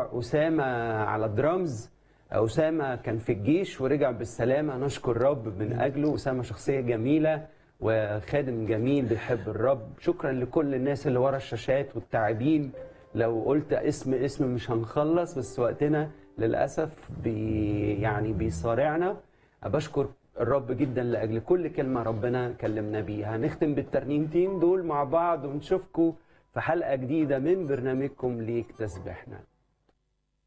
اسامه على الدرامز اسامه كان في الجيش ورجع بالسلامه نشكر الرب من اجله اسامه شخصيه جميله وخادم جميل بيحب الرب شكرا لكل الناس اللي ورا الشاشات والتعبين لو قلت اسم اسم مش هنخلص بس وقتنا للاسف بي يعني بيصارعنا بشكر الرب جدا لاجل كل كلمه ربنا كلمنا بيها هنختم بالترنيمتين دول مع بعض ونشوفكم في حلقه جديده من برنامجكم ليك تسبحنا